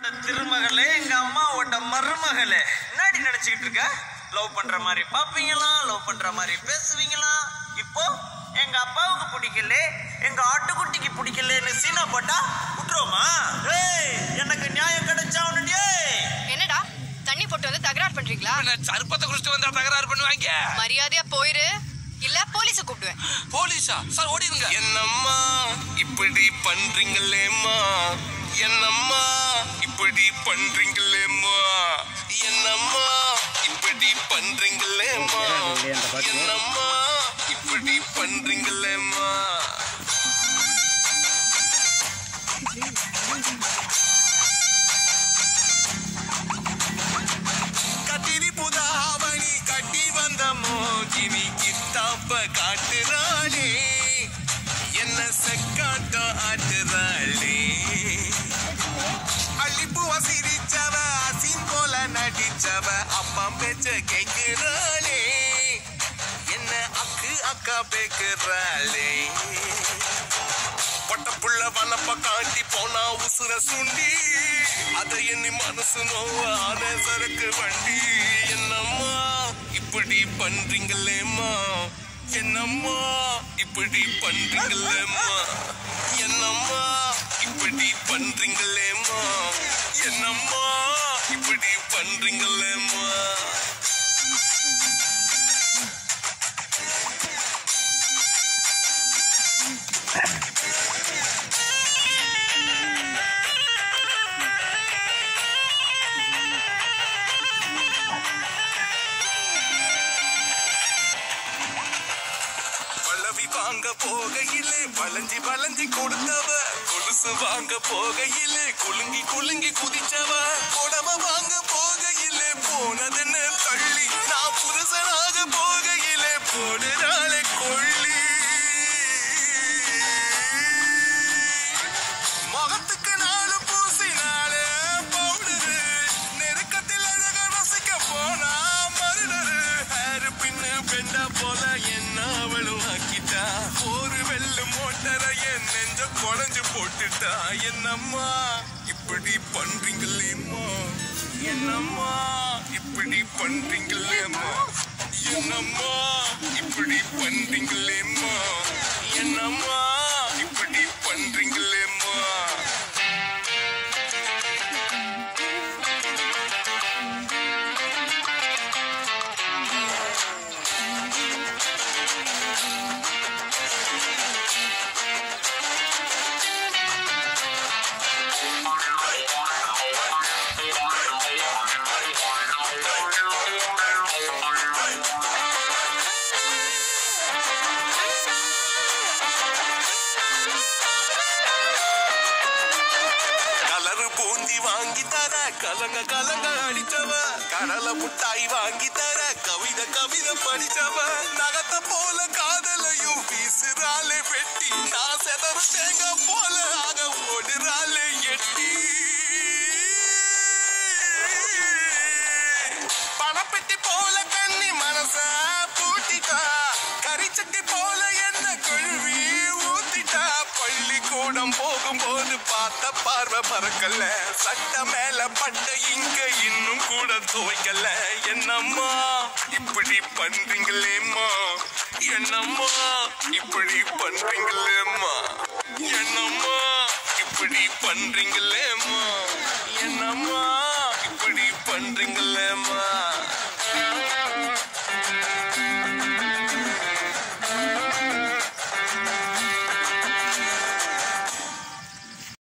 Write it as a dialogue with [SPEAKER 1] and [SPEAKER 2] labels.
[SPEAKER 1] அப்பனோட திருமகளே எங்க அம்மாவோட மருமகளே என்னடி நினைச்சுக்கிட்டு இருக்க லவ் பண்ற மாதிரி பாப்பீங்களா லவ் பண்ற மாதிரி பேசுவீங்களா இப்போ எங்க அப்பாவுக்கு பிடிக்கல எங்க ஆட்டுக்குட்டிக்கு பிடிக்கலன்னு சீனா போட்டா விட்டுருவோமா ஏய் எனக்கு நியாயம் கிடைச்சா உன்னுடைய
[SPEAKER 2] என்னடா தண்ணி போட்டு வந்து தகராறு பண்றீங்களா
[SPEAKER 3] நான் சர்பத்தை குடிச்சிட்டு வந்தா தகராறு பண்ணுவாங்க
[SPEAKER 2] மரியாதையா போயிரு இல்ல போலீஸ கூப்பிடுவேன்
[SPEAKER 3] போலீஸா சார் ஓடிடுங்க
[SPEAKER 4] என்னம்மா இப்படி பண்றீங்களேம்மா என்னம்மா இப்படி பண்றீங்களேம்மா என்னம்மா இப்படி பண்றீங்களேம்மா என்னம்மா இப்படி பண்றீங்களேம்மா கத்திரி புதாவணி கட்டி வந்த மோகினி கித்தாப்ப காட்டுறாளே என்ன செக்காட்ட ஆட்டுறாளே அள்ளிப்பூவ சிரிச்சவ அசின் போல நடிச்சவ அப்பா பேச்ச கேட்கிறாளே என்ன அக்கு அக்கா பேக்குறாளே பொட்டப்புள்ள வனப்ப காட்டி போனா உசுர சுண்டி அதை எண்ணி மனசு நோவான சரக்கு வண்டி என்னம்மா இப்படி பண்றீங்களேம்மா என்னம்மா இப்படி பண்றீங்களேம்மா என்னம்மா இப்படி பண்றீங்களேம்மா என்னம்மா இப்படி பண்றீங்களேம்மா பழவி வாங்க போகையிலே வளைஞ்சி வளைஞ்சி கொடுத்தவ கொலுசு வாங்க போகையிலே குலுங்கி குலுங்கி குதிச்சவ புடவ வாங்க போகையிலே போனதென்ன தள்ளி நான் புருஷனாக போகையிலே போடுறாளே கொள்ளி முகத்துக்கு நாலு பூசினாலே பவுடரு நெருக்கத்தில் அழக ரசிக்க போனா மருடரு ஹேரு பின்னு பெண்ட போல என்ன அவளும் ஆக்கிட்டா ஒரு வெள்ளு மோட்டரை என் நெஞ்ச குடஞ்சு போட்டுட்டா என்னம்மா இப்படி பண்றீங்களேம்மா என்னம்மா இப்படி பண்றீங்களேம்மா என்னம்மா இப்படி பண்றீங்களேம்மா என்னம்மா இப்படி பண்றீங்களேம்மா கலரு பூந்தி வாங்கி தர கலங்க கலங்க அடிச்சவ கடலை முட்டாய் வாங்கி தர கவிதை கவிதை படிச்சவ நகத்த போல காதலையும் வீசுறாளே வெட்டி நான் செதற தேங்காய் போல ஆக ஓடுறாளே எட்டி பணப்பெட்டி போல கண்ணி மனச பூட்டிட்டா கரிச்சட்டி போல என்ன கழுவி ஊத்திட்டா பள்ளிக்கூடம் போகும்போது பார்த்த பார்வை பறக்கல சட்ட மேல பட்ட இங்க இன்னும் கூட துவைக்கல என்னம்மா இப்படி பண்றீங்களேம்மா என்னம்மா இப்படி பண்றீங்களேம்மா என்னம்மா இப்படி பண்றீங்களேம்மா என்னம்மா இப்படி பண்றீங்களே